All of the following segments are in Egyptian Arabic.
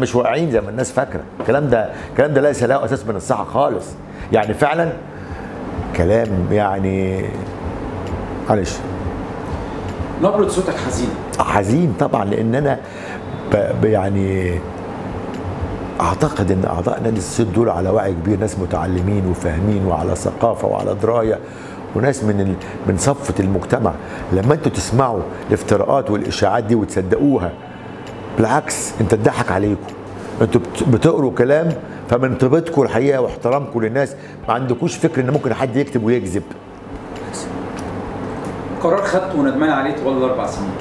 مش واقعين زي ما الناس فاكره الكلام ده الكلام ده ليس له اساس من الصحه خالص يعني فعلا كلام يعني معلش نبره صوتك حزينه حزين طبعا لان انا ب ب- يعني اعتقد ان اعضاء نادي الصيد دول على وعي كبير ناس متعلمين وفاهمين وعلى ثقافه وعلى درايه وناس من ال... من صفه المجتمع لما انتوا تسمعوا الافتراءات والاشاعات دي وتصدقوها بالعكس انت اتضحك عليكم انتوا بت- بتقروا كلام فمن طيبتكم الحقيقه واحترامكم للناس ما عندكوش فكر ان ممكن حد يكتب ويكذب قرار خدته وندمان عليه طوال الاربع سنين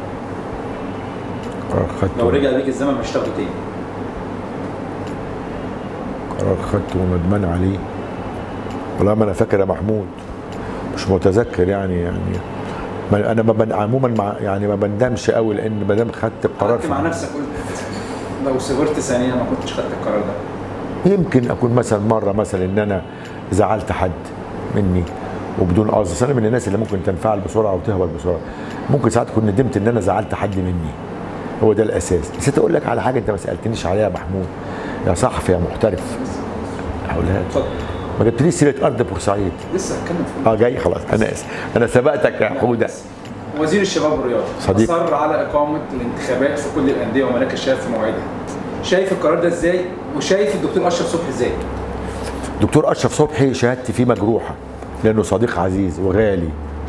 قرار لو خدته رجع بيك الزمن مش هتاخده تاني قرار خدته وندمان عليه والله ما انا فاكر يا محمود مش متذكر يعني يعني ما انا ما بن... عموما مع يعني ما بندمش قوي لان ما دام خدت القرار قعدت مع نفسك قلت لو صبرت ثانيه ما كنتش خدت القرار ده يمكن اكون مثلا مره مثلا ان انا زعلت حد مني وبدون قصد أصل انا من الناس اللي ممكن تنفعل بسرعه وتهبط بسرعه ممكن ساعات اكون ندمت ان انا زعلت حد مني هو ده الاساس نسيت اقول لك على حاجه انت ما سالتنيش عليها يا محمود يا صحفي يا محترف هقولها لك. اتفضل ما جبتليش سيره ارض بورسعيد لسه هتكلم في اه جاي خلاص انا اسف انا سبقتك يا حوده وزير الشباب والرياضه صديق. اصر على اقامه الانتخابات في كل الانديه ومراكز الشباب في مواعيدها شايف القرار ده ازاي وشايف الدكتور اشرف صبحي ازاي دكتور اشرف صبحي شهادتي فيه مجروحه لانه صديق عزيز وغالي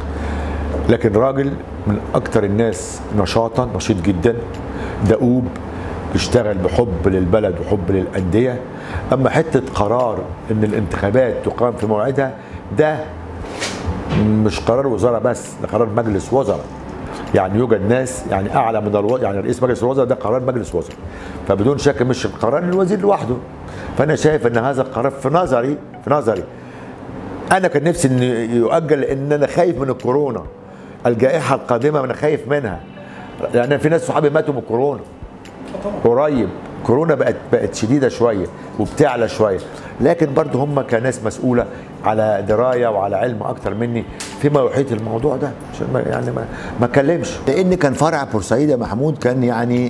لكن راجل من اكتر الناس نشاطا نشيط جدا دؤوب بيشتغل بحب للبلد وحب للانديه اما حته قرار ان الانتخابات تقام في موعدها ده مش قرار وزاره بس ده قرار مجلس وزراء يعني يوجد ناس يعني اعلى من الو... يعني رئيس مجلس الوزراء ده قرار مجلس وزراء فبدون شك مش القرار الوزير لوحده فانا شايف ان هذا القرار في نظري في نظري انا كان نفسي ان يؤجل لان انا خايف من الكورونا الجائحه القادمه انا خايف منها لان في ناس صحابي ماتوا من الكورونا قريب كورونا بقت بقت شديده شويه وبتعلى شويه لكن برضه هم كناس مسؤوله على درايه وعلى علم اكتر مني فيما يحيط الموضوع ده عشان ما يعني ما ما اتكلمش لان كان فرع بورسعيد يا محمود كان يعني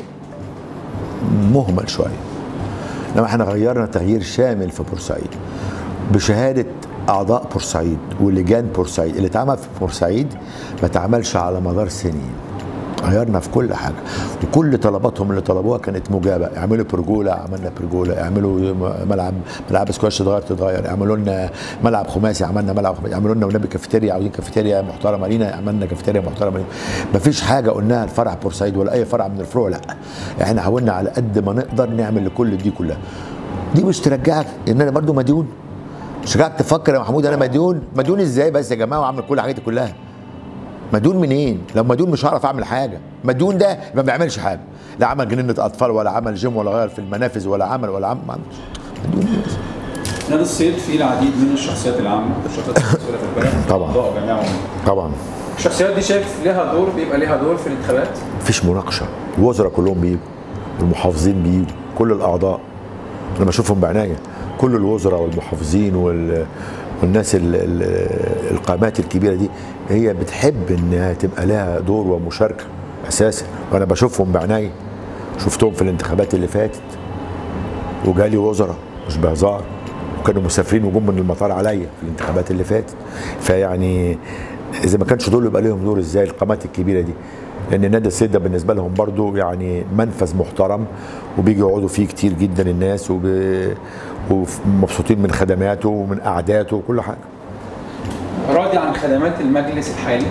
مهمل شويه انما احنا غيرنا تغيير شامل في بورسعيد بشهاده اعضاء بورسعيد ولجان بورسعيد اللي اتعمل في بورسعيد ما اتعملش على مدار سنين غيرنا في كل حاجه وكل طلباتهم اللي طلبوها كانت مجابه اعملوا برجوله عملنا برجوله اعملوا ملعب ملعب سكواش تتغير تتغير اعملوا لنا ملعب خماسي عملنا ملعب خماسي اعملوا لنا ونبي كافيتيريا عاوزين كافيتيريا محترمه لينا عملنا كافيتيريا محترمه لينا مفيش حاجه قلناها لفرع بورسعيد ولا اي فرع من الفروع لا احنا حاولنا على قد ما نقدر نعمل لكل دي كلها دي مش ترجعك ان انا برضو مديون مش رجعك تفكر يا محمود انا مديون مديون ازاي بس يا جماعه وعامل كل الحاجات دي كلها مديون منين؟ لو مديون مش هعرف اعمل حاجه، مديون ده ما بيعملش حاجه، لا عمل جنينه اطفال ولا عمل جيم ولا غير في المنافذ ولا عمل ولا عمل ما عملش مديون إيه بس؟ نادي الصيد فيه العديد من الشخصيات العامه والشخصيات المسؤوله في البلد طبعاً. أعضاء جميع عموما. طبعا الشخصيات دي شايف ليها دور بيبقى ليها دور في الانتخابات مفيش مناقشه، الوزراء كلهم بيجوا المحافظين بيجوا، كل الاعضاء لما اشوفهم بعناية كل الوزراء والمحافظين وال والناس ال ال القامات الكبيره دي هي بتحب انها تبقى لها دور ومشاركه اساسا وانا بشوفهم بعناية شفتهم في الانتخابات اللي فاتت وجالي وزراء مش بهزار وكانوا مسافرين وجم من المطار عليا في الانتخابات اللي فاتت فيعني اذا ما كانش دول يبقى لهم دور ازاي القامات الكبيره دي لان نادي الصيد ده بالنسبه لهم برضو يعني منفذ محترم وبيجي يقعدوا فيه كتير جدا الناس وب... ومبسوطين من خدماته ومن قعداته وكل حاجه راضي عن خدمات المجلس الحالي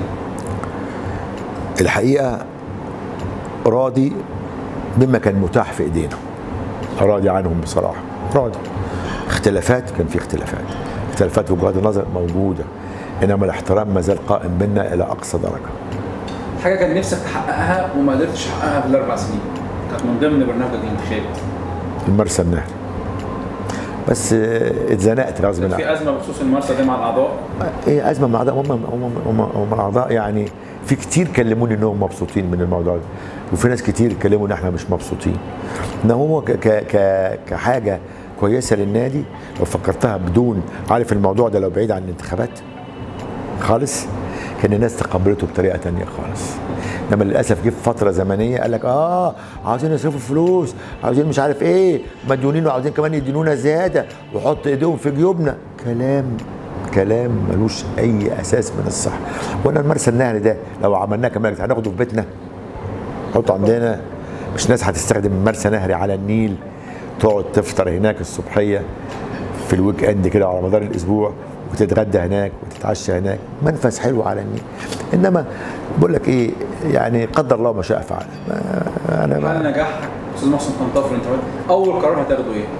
الحقيقه راضي بما كان متاح في ايدينا راضي عنهم بصراحه راضي اختلافات كان في اختلافات اختلافات في وجهات النظر موجوده انما الاحترام ما زال قائم بينا الى اقصى درجه حاجه كان نفسك تحققها وما قدرتش تحققها في الاربع سنين كانت من ضمن برنامجك الانتخابي المرسى النهري بس اه، اتزنقت غصب كان عني في ازمه بخصوص المرسى دي مع الاعضاء ايه ازمه مع اعضاء هم هم هم هم اعضاء يعني في كتير كلموني انهم مبسوطين من الموضوع ده وفي ناس كتير كلموا ان احنا مش مبسوطين ان هو ك ك ك كحاجه كويسه للنادي لو فكرتها بدون عارف الموضوع ده لو بعيد عن الانتخابات خالص كان الناس تقبلته بطريقه تانية خالص انما للاسف جه في فتره زمنيه قال لك اه عاوزين يصرفوا فلوس عاوزين مش عارف ايه مديونين وعاوزين كمان يدينونا زياده وحط ايديهم في جيوبنا كلام كلام ملوش اي اساس من الصح وانا المرسى النهري ده لو عملناه كمان هناخده في بيتنا نحطه عندنا مش ناس هتستخدم مرسى نهري على النيل تقعد تفطر هناك الصبحيه في الويك اند كده على مدار الاسبوع وتتغدى هناك وتتعشى هناك منفذ حلو على النيل انما بقول لك ايه يعني قدر الله ما شاء فعل ما- انا هل ما نجاحك استاذ محسن طنطاوي في الانتخابات اول قرار هتاخده ايه؟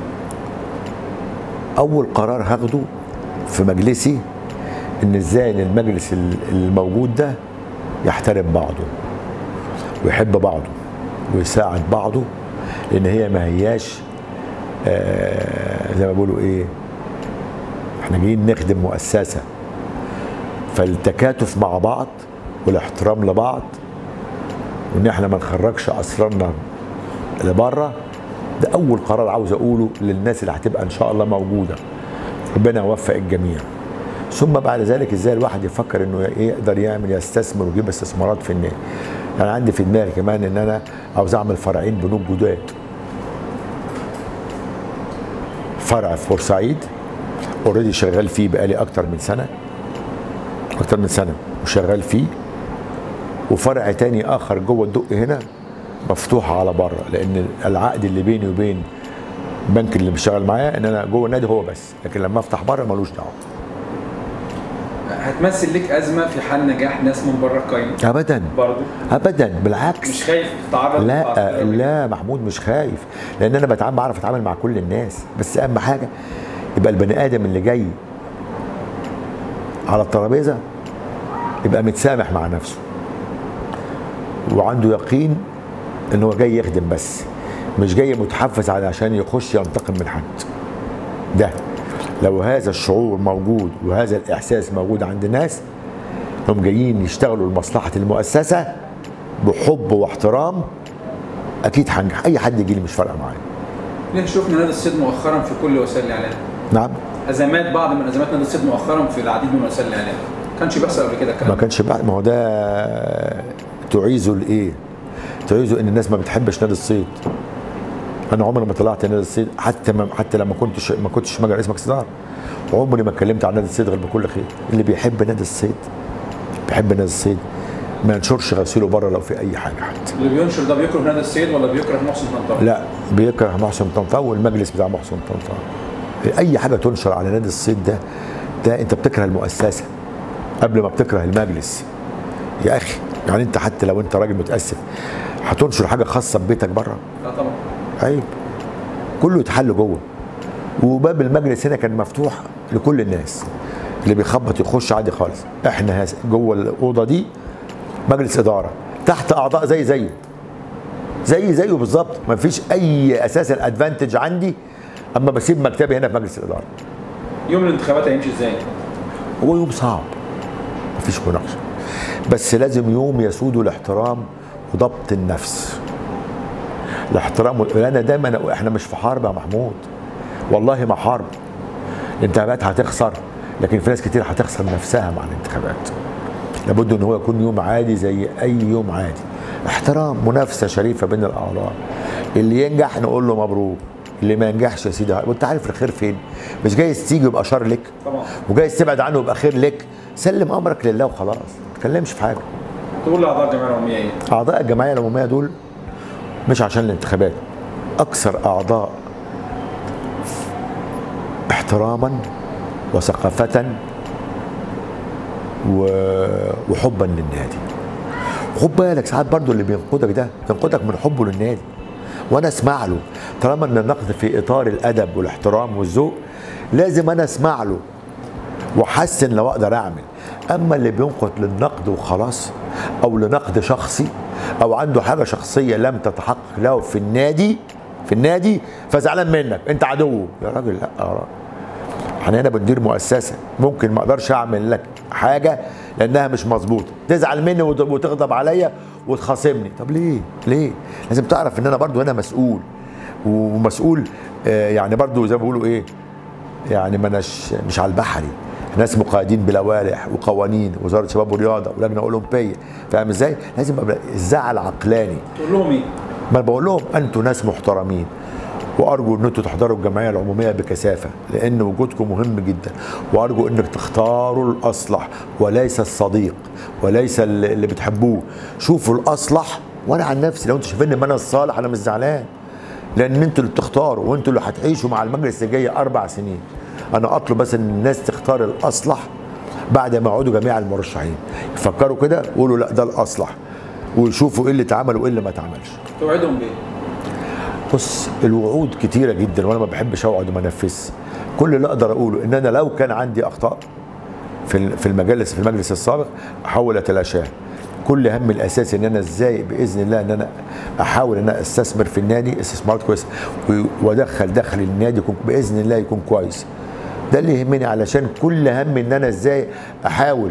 اول قرار هاخده في مجلسي ان ازاي ان المجلس ال- الموجود ده يحترم بعضه ويحب بعضه ويساعد بعضه لان هي ما هياش آه زي ما بيقولوا ايه احنا جايين نخدم مؤسسه فالتكاتف مع بعض والاحترام لبعض وان احنا ما نخرجش اسرارنا لبره ده اول قرار عاوز اقوله للناس اللي هتبقى ان شاء الله موجوده ربنا يوفق الجميع ثم بعد ذلك ازاي الواحد يفكر انه يقدر يعمل يستثمر ويجيب استثمارات في النادي انا عندي في دماغي كمان ان انا عاوز اعمل فرعين بنوك جداد فرع في بورسعيد اوريدي شغال فيه بقالي اكتر من سنه اكتر من سنه وشغال فيه وفرع تاني اخر جوه الدق هنا مفتوح على بره لان العقد اللي بيني وبين البنك اللي بشتغل معاه ان انا جوه النادي هو بس لكن لما افتح بره ملوش دعوه هتمثل لك ازمه في حال نجاح ناس من بره القايمه ابدا برضه ابدا بالعكس مش خايف تتعرض لا للتعرض؟ لا محمود مش خايف لان انا بتعامل بعرف اتعامل مع كل الناس بس اهم حاجه يبقى البني ادم اللي جاي على الترابيزه يبقى متسامح مع نفسه وعنده يقين ان هو جاي يخدم بس مش جاي متحفز على عشان يخش ينتقم من حد ده لو هذا الشعور موجود وهذا الاحساس موجود عند الناس هم جايين يشتغلوا لمصلحه المؤسسه بحب واحترام اكيد هنجح اي حد يجي لي مش فارقه معايا ليه شفنا نادي الصيد مؤخرا في كل وسائل الاعلام نعم ازمات بعض من ازمات نادي الصيد مؤخرا في العديد من وسائل الاعلام ما كانش بيحصل قبل كده الكلام ما ده. كانش بعد ما هو ده تعيزه لايه؟ تعيزه ان الناس ما بتحبش نادي الصيد انا عمري ما طلعت نادي الصيد حتى ما حتى لما كنتش ما كنتش مجال رئيس مجلس اداره عمري ما اتكلمت عن نادي الصيد غير بكل خير اللي بيحب نادي الصيد بيحب نادي الصيد ما ينشرش غسيله بره لو في اي حاجه حتى اللي بينشر ده بيكره نادي الصيد ولا بيكره محسن طنطاوي؟ لا بيكره محسن طنطاوي والمجلس بتاع محسن طنطاوي اي حاجه تنشر على نادي الصيد ده ده انت بتكره المؤسسه قبل ما بتكره المجلس يا اخي يعني انت حتى لو انت راجل متاسف هتنشر حاجه خاصه ببيتك بره لا طبعا عيب كله يتحل جوه وباب المجلس هنا كان مفتوح لكل الناس اللي بيخبط يخش عادي خالص احنا هس- جوه الاوضه دي مجلس اداره تحت اعضاء زي زيه زي زيه بالظبط ما فيش اي اساسا ادفانتج عندي اما بسيب مكتبي هنا في مجلس الاداره يوم الانتخابات هيمشي ازاي؟ هو يوم صعب مفيش مناقشه بس لازم يوم يسود الاحترام وضبط النفس الاحترام وال- انا دايما أقول احنا مش في حرب يا محمود والله ما حرب الانتخابات هتخسر لكن في ناس كتير هتخسر نفسها مع الانتخابات لابد ان هو يكون يوم عادي زي اي يوم عادي احترام منافسه شريفه بين الاعضاء اللي ينجح نقول له مبروك اللي ما ينجحش يا سيدي وانت عارف الخير فين مش جايز تيجي يبقى شر لك طبعا وجايز تبعد عنه يبقى خير لك سلم امرك لله وخلاص ما تتكلمش في حاجه تقول لاعضاء الجمعيه العموميه ايه؟ اعضاء الجمعيه العموميه دول مش عشان الانتخابات اكثر اعضاء احتراما وثقافه و- وحبا للنادي خد بالك ساعات برضو اللي بينقدك ده بينقدك من حبه للنادي وانا اسمع له طالما ان النقد في اطار الادب والاحترام والذوق لازم انا اسمع له واحسن لو اقدر اعمل اما اللي بينقد للنقد وخلاص او لنقد شخصي او عنده حاجه شخصيه لم تتحقق له في النادي في النادي فزعلان منك انت عدو يا راجل لا يا راجل احنا هنا بندير مؤسسه ممكن ما اقدرش اعمل لك حاجه لانها مش مظبوطه تزعل مني وت- وتغضب عليا وتخاصمني طب ليه ليه لازم تعرف ان انا برضو هنا مسؤول ومسؤول آه، يعني برضو زي ما بيقولوا ايه يعني ما اناش مش على البحري ناس مقيدين بلوائح وقوانين وزاره الشباب والرياضه ولجنه اولمبيه فاهم ازاي؟ لازم ابقى الزعل عقلاني تقول لهم ايه؟ ما أنا بقول لهم انتوا ناس محترمين وارجو ان انتوا تحضروا الجمعيه العموميه بكثافه لان وجودكم مهم جدا وارجو انك تختاروا الاصلح وليس الصديق وليس اللي اللي بتحبوه شوفوا الاصلح وانا عن نفسي لو انتوا شايفين ان انا الصالح انا مش زعلان لان انتوا اللي بتختاروا وانتوا اللي هتعيشوا مع المجلس الجاي اربع سنين انا اطلب بس ان الناس تختار الاصلح بعد ما يقعدوا جميع المرشحين يفكروا كده ويقولوا لا ده الاصلح ويشوفوا ايه اللي اتعمل وايه اللي ما اتعملش توعدهم بايه؟ بص الوعود كتيرة جدا وانا ما بحبش اقعد وما انفذش كل اللي اقدر اقوله ان انا لو كان عندي اخطاء في ال- في المجلس في المجلس السابق احاول اتلاشاها كل هم الاساسي ان انا ازاي باذن الله ان انا احاول ان انا استثمر في النادي استثمارات كويسه و- وادخل دخل النادي يكون باذن الله يكون كويس ده اللي يهمني علشان كل هم ان انا ازاي احاول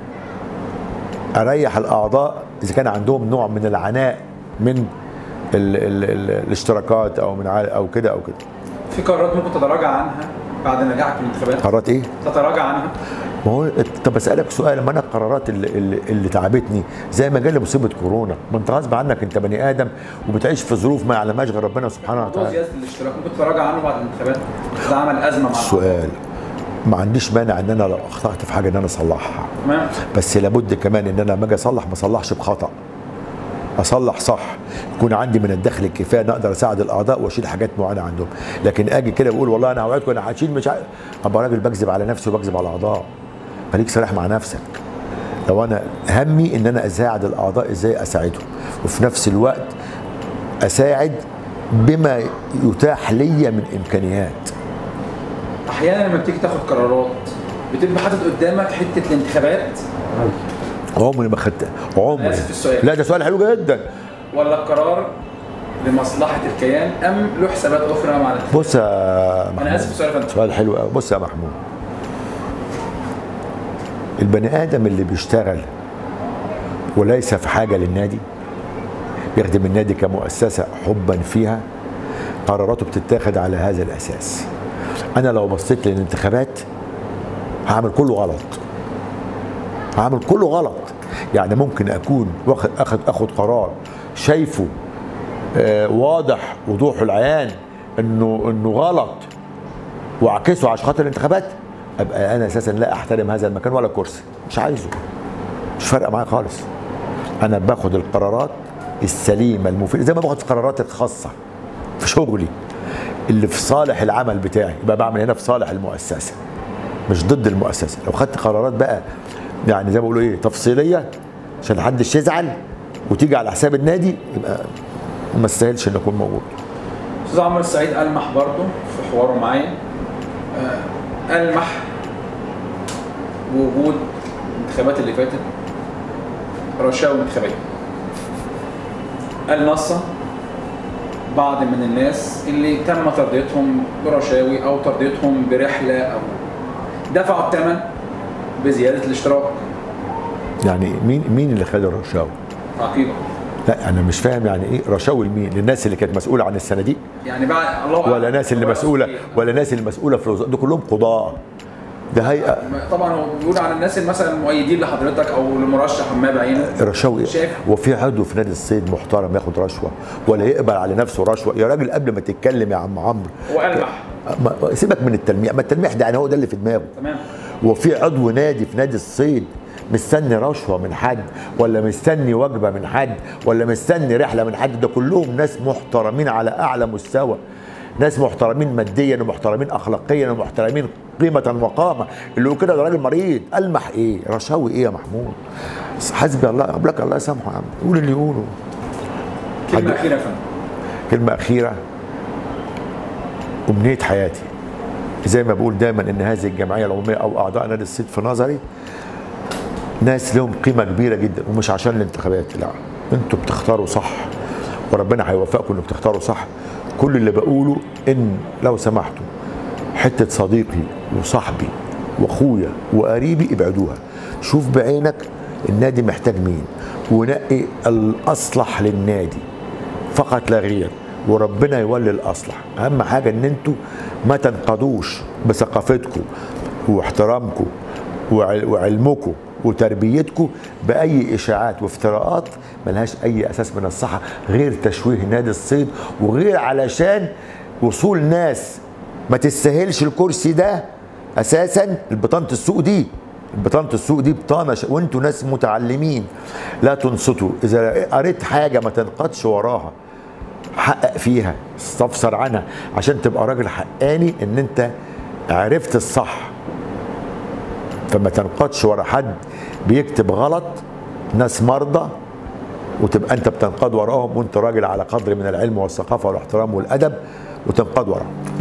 اريح الاعضاء اذا كان عندهم نوع من العناء من ال ال ال الاشتراكات او من ع- او كده او كده في قرارات ممكن تتراجع عنها بعد نجاحك في الانتخابات قرارات ايه؟ تتراجع عنها ما هو طب اسالك سؤال ما انا القرارات اللي, اللي, اللي تعبتني زي ما جالي مصيبه كورونا ما انت غصب عنك انت بني ادم وبتعيش في ظروف ما يعلمهاش غير ربنا سبحانه موضوع وتعالى زياده الاشتراك ممكن تتراجع عنه بعد الانتخابات ده عمل ازمه مع السؤال ما عنديش مانع ان انا لو اخطات في حاجه ان انا اصلحها تمام بس لابد كمان ان انا لما اجي اصلح ما اصلحش بخطا اصلح صح يكون عندي من الدخل الكفايه ان اقدر اساعد الاعضاء واشيل حاجات معينه عندهم لكن اجي كده بقول والله انا اوعدكم انا هشيل مش عارف ابقى راجل بكذب على نفسي وبكذب على الاعضاء خليك صريح مع نفسك لو انا همي ان انا اساعد الاعضاء ازاي اساعدهم وفي نفس الوقت اساعد بما يتاح لي من امكانيات احيانا لما بتيجي تاخد قرارات بتبقى حاطط قدامك حته الانتخابات عمري ما خدت عمري آسف في السؤال. لا ده سؤال حلو جدا ولا القرار لمصلحه الكيان ام له حسابات اخرى مع الانتخابات بص يا محمود انا اسف في السؤال يا فندم سؤال حلو قوي بص يا محمود البني ادم اللي بيشتغل وليس في حاجه للنادي يخدم النادي كمؤسسه حبا فيها قراراته بتتاخد على هذا الاساس انا لو بصيت للانتخابات هعمل كله غلط هعمل كله غلط يعني ممكن اكون واخد اخد اخد قرار شايفه آه واضح وضوح العيان انه انه غلط واعكسه عشان خاطر الانتخابات ابقى انا اساسا لا احترم هذا المكان ولا كرسي مش عايزه مش فارقه معايا خالص انا باخد القرارات السليمه المفيده زي ما باخد القرارات الخاصه في شغلي اللي في صالح العمل بتاعي يبقى بعمل هنا في صالح المؤسسه مش ضد المؤسسه لو خدت قرارات بقى يعني زي ما بيقولوا ايه تفصيليه عشان محدش يزعل وتيجي على حساب النادي يبقى ما استاهلش ان اكون موجود استاذ عمرو السعيد المح برضه في حواره معايا آه، المح بوجود الانتخابات اللي فاتت رشاوى انتخابيه قال نصا بعض من الناس اللي تم ترضيتهم برشاوي او ترضيتهم برحله او دفعوا الثمن بزياده الاشتراك يعني مين مين اللي خد الرشاوى؟ عقيبه لا انا مش فاهم يعني ايه رشاوي لمين؟ للناس اللي كانت مسؤوله عن الصناديق يعني بعد الله أعلم. ولا ناس اللي هو مسؤوله رأيه. ولا ناس اللي مسؤوله في الوزاره دول كلهم قضاه ده هيئه طبعا هو بيقول عن الناس اللي مثلا المؤيدين لحضرتك او لمرشح ما بعينه رشاوي شايف. وفي عضو في نادي الصيد محترم ياخد رشوه ولا يقبل على نفسه رشوه يا راجل قبل ما تتكلم يا عم عمرو هو ألمح ما- سيبك من التلميح ما التلميح ده يعني هو ده اللي في دماغه تمام وفي عضو نادي في نادي الصيد مستني رشوه من حد ولا مستني وجبه من حد ولا مستني رحله من حد ده كلهم ناس محترمين على اعلى مستوى ناس محترمين ماديا ومحترمين اخلاقيا ومحترمين قيمه وقامه اللي هو كده ده راجل مريض المح ايه رشاوي ايه يا محمود حسبي الله قبلك الله يسامحه يا عم قول اللي يقوله كلمه حد- اخيره يا فندم كلمة أخيرة أمنية حياتي زي ما بقول دايما إن هذه الجمعية العمومية أو أعضاء نادي الصيد في نظري ناس لهم قيمة كبيرة جدا ومش عشان الانتخابات لا أنتوا بتختاروا صح وربنا هيوفقكم إنكم تختاروا صح كل اللي بقوله إن لو سمحتوا حتة صديقي وصاحبي واخويا وقريبي ابعدوها شوف بعينك النادي محتاج مين ونقي الاصلح للنادي فقط لا غير وربنا يولي الاصلح اهم حاجه ان انتوا ما تنقضوش بثقافتكم واحترامكم وعل- وعلمكم وتربيتكم باي اشاعات وافتراءات ملهاش اي اساس من الصحه غير تشويه نادي الصيد وغير علشان وصول ناس ما تستاهلش الكرسي ده اساسا بطانه السوق دي بطانه السوق دي بطانه ش... وانتوا ناس متعلمين لا تنصتوا اذا قريت حاجه ما تنقضش وراها حقق فيها استفسر عنها عشان تبقى راجل حقاني ان انت عرفت الصح فما تنقضش ورا حد بيكتب غلط ناس مرضى وتبقى انت بتنقض وراهم وانت راجل على قدر من العلم والثقافه والاحترام والادب وتنقض وراهم